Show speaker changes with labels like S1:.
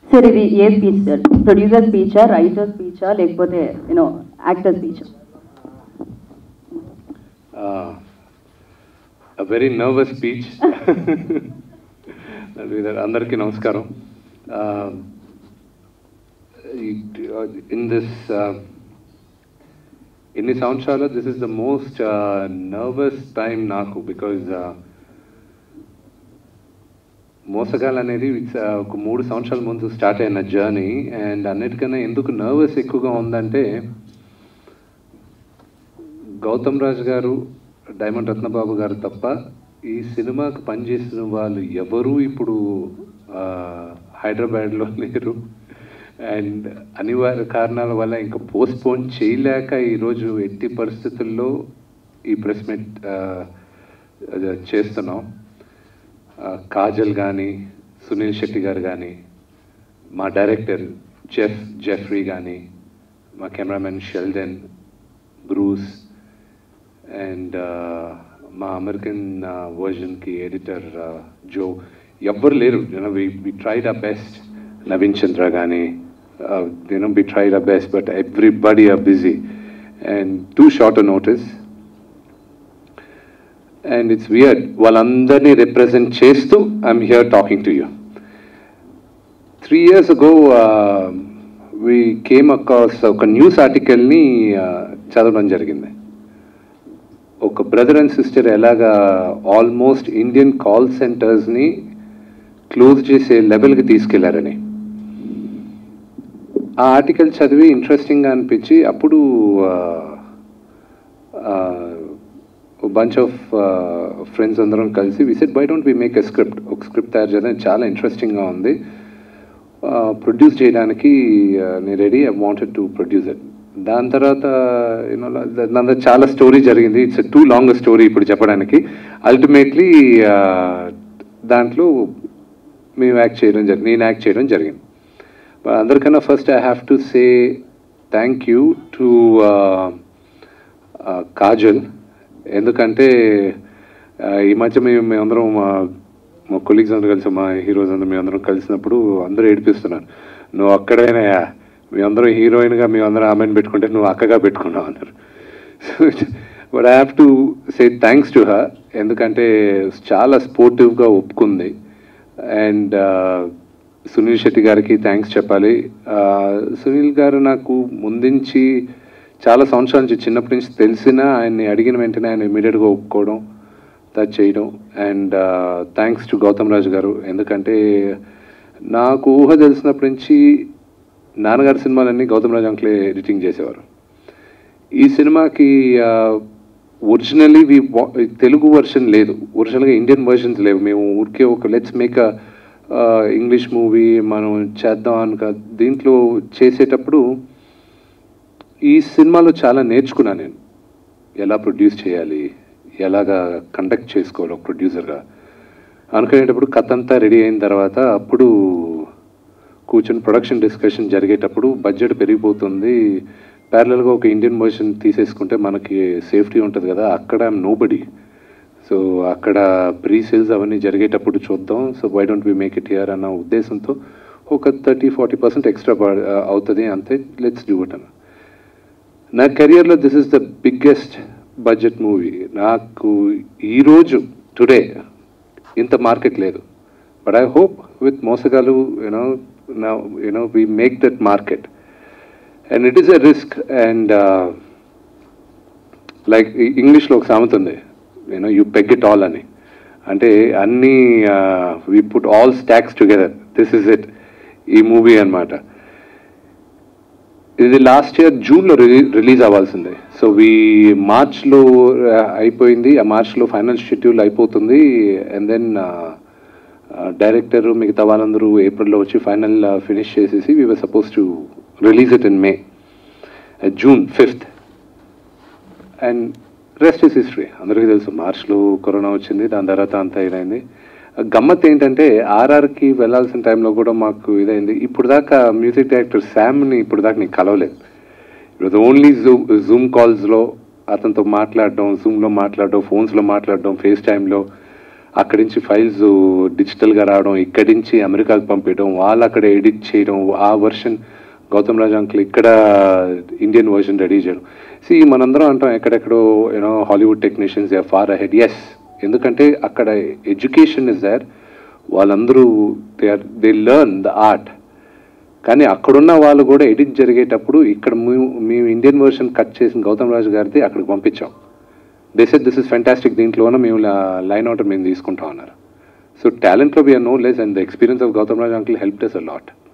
S1: sir ఇది ఏ speech sir producer స్పీచా రైటర్ స్పీచా లేకపోతే you know actor speech
S2: very nervous speech అందరికీ నమస్కారం ఇన్ దిస్ ఇన్ని సంవత్సరాలు this is the most nervous time నాకు బికాజ్ మోసగాలు అనేది it's, uh, ఒక మూడు సంవత్సరాల ముందు స్టార్ట్ అయిన జర్నీ అండ్ అన్నిటికన్నా ఎందుకు నర్వస్ ఎక్కువగా ఉందంటే గౌతమ్ రాజ్ గారు డైమండ్ రత్నబాబు గారు తప్ప ఈ సినిమాకి పనిచేసిన వాళ్ళు ఎవరూ ఇప్పుడు ఆ, హైదరాబాద్లో లేరు అండ్ అనివార్య కారణాల వల్ల ఇంకా పోస్ట్పోన్ చేయలేక ఈరోజు ఎట్టి పరిస్థితుల్లో ఈ ప్రెస్ మీట్ చేస్తున్నాం ఆ, కాజల్ కానీ సునీల్ శెట్టి గారు కానీ మా డైరెక్టర్ జెఫ్ జెఫ్రీ కానీ మా కెమెరామెన్ షెల్డన్ బ్రూస్ అండ్ మా అమెరికన్ వర్జన్కి ఎడిటర్ జో ఎవ్వరు లేరు you know we we tried a best Naveen Chandra కానీ you know we tried a best but everybody are busy and too short notice and it's weird వాళ్ళందరినీ represent చేస్తూ I'm here talking to you three years ago we came across ఒక news ఆర్టికల్ని చదవడం జరిగింది ఒక brother and sister ఎలాగా almost Indian call సెంటర్స్ని close చేసే లెవెల్కి తీసుకెళ్లారని ఆ ఆర్టికల్ చదివి ఇంట్రెస్టింగ్గా అనిపించి అప్పుడు బంచ్ ఆఫ్ ఫ్రెండ్స్ అందరం కలిసి visit by don't we make a script ఒక స్క్రిప్ట్ తయారు చేయడం చాలా ఇంట్రెస్టింగ్గా ఉంది ప్రొడ్యూస్ చేయడానికి uh, నేను ready I wanted to produce it దాని తర్వాత యూనో దాని చాలా స్టోరీ జరిగింది ఇట్స్ టూ లాంగ్ స్టోరీ ఇప్పుడు చెప్పడానికి అల్టిమేట్లీ దాంట్లో మేము యాక్ట్ చేయడం జరిగింది నేను యాక్ట్ చేయడం జరిగింది But అందరికన్నా first I have to say thank you to Kajal ఎందుకంటే ఆ, ఈ మధ్య మేము మేమందరం మా మా కొలీగ్స్ అందరూ కలిసి మా హీరోస్ అందరూ మేమందరం కలిసినప్పుడు అందరూ ఏడిపిస్తున్నారు నువ్వు అక్కడైనా మేమందరం హీరోయిన్గా మేమందరం ఆమెను పెట్టుకుంటే నువ్వు అక్కగా పెట్టుకున్నావు అన్నారు but I have to say thanks to her ఎందుకంటే చాలా స్పోర్టివ్గా ఒప్పుకుంది అండ్ సునీల్ శెట్టి గారికి థ్యాంక్స్ చెప్పాలి ఆ, సునీల్ గారు నాకు ముందుంచి చాలా సంవత్సరాల నుంచి చిన్నప్పటి నుంచి తెలిసినా ఆయన్ని అడిగిన వెంటనే ఆయన ఇమీడియట్గా ఒప్పుకోవడం టచ్ చేయడం and thanks to Gautam Raju garu ఎందుకంటే నాకు ఊహ తెలిసినప్పటి నుంచి నాన్నగారి సినిమాలన్నీ గౌతమ్ రాజు అంకులే ఎడిటింగ్ చేసేవారు ఈ సినిమాకి ఒరిజినల్లీ వి తెలుగు వర్షన్ లేదు ఒరిజినల్గా ఇండియన్ వర్షన్స్ లేవు మేము ఊరికే ఒక లెట్స్ మేక్ ఇంగ్లీష్ మూవీ మనం చేద్దాం అనుక దీంట్లో చేసేటప్పుడు ఈ సినిమాలో చాలా నేర్చుకున్నాను నేను ఎలా ప్రొడ్యూస్ చేయాలి ఎలాగా కండక్ట్ చేసుకోవాలి ఒక ప్రొడ్యూసర్గా అనుకునేటప్పుడు కథ అంతా రెడీ అయిన తర్వాత అప్పుడు కూర్చొని ప్రొడక్షన్ డిస్కషన్ జరిగేటప్పుడు బడ్జెట్ పెరిగిపోతుంది ప్యారలల్గా ఒక ఇండియన్ వర్షన్ తీసేసుకుంటే మనకి సేఫ్టీ ఉంటుంది కదా అక్కడ నోబడి సో అక్కడ ప్రీ సేల్స్ అవన్నీ జరిగేటప్పుడు చూద్దాం so why don't we make it here అన్న ఉద్దేశంతో ఒక థర్టీ ఫార్టీ పర్సెంట్ ఎక్స్ట్రా అవుతుంది అంతే లెట్స్ డూ ఇట్ అన్న నా కెరియర్లో this is the biggest budget movie నాకు ఈరోజు టుడే ఇంత మార్కెట్ లేదు but I hope with Mosagallu you know you know we make that market and it is a risk and like ఇంగ్లీష్లో ఒక సామెత ఉంది you know you peg it all అని అంటే అన్ని we put all stocks together this is it ఈ movie అన్నమాట ఇది లాస్ట్ ఇయర్ జూన్లో రిలీజ్ అవ్వాల్సిందే సో వీ మార్చ్లో అయిపోయింది ఆ మార్చ్లో ఫైనల్ షెడ్యూల్ అయిపోతుంది అండ్ దెన్ డైరెక్టర్ మిగతా వాళ్ళందరూ ఏప్రిల్లో వచ్చి ఫైనల్ ఫినిష్ చేసేసి we were supposed to release it in May June fifth and rest is history అందరికీ తెలుసు మార్చ్లో కరోనా వచ్చింది దాని తర్వాత అంతా ఇదైంది గమ్మత్ ఏంటంటే ఆర్ఆర్కి వెళ్ళాల్సిన టైంలో కూడా మాకు ఇదైంది ఇప్పుడు దాకా మ్యూజిక్ డైరెక్టర్ శామ్ని ఇప్పుడు దాకా నీకు కలవలేదు ఇప్పుడు ఓన్లీ జూమ్ జూమ్ కాల్స్లో అతనితో మాట్లాడడం జూమ్లో మాట్లాడడం ఫోన్స్లో మాట్లాడడం ఫేస్ టైంలో అక్కడి నుంచి ఫైల్స్ డిజిటల్గా రావడం ఇక్కడి నుంచి అమెరికాకు పంపించడం వాళ్ళు అక్కడ ఎడిట్ చేయడం ఆ వర్షన్ గౌతమ్ రాజ్ అంకుల్ ఇక్కడ ఇండియన్ వర్షన్ రెడీ చేయడం సి మనందరం అంటాం ఎక్కడెక్కడో you know Hollywood technicians far ahead yes ఎందుకంటే అక్కడ ఎడ్యుకేషన్ ఇస్ దేర్ వాళ్ళందరూ they are they learn the art కానీ అక్కడున్న వాళ్ళు కూడా ఎడిట్ జరిగేటప్పుడు ఇక్కడ మేము మేము ఇండియన్ వర్షన్ కట్ చేసిన గౌతమ్ రాజు గారిది అక్కడికి పంపించాం they set this is fantastic దీంట్లోనే మేము లైన్ అవుట్ మేము తీసుకుంటాం అన్నారు సో టాలెంట్లో we are no less and the experience of Gautam Raj uncle help does a lot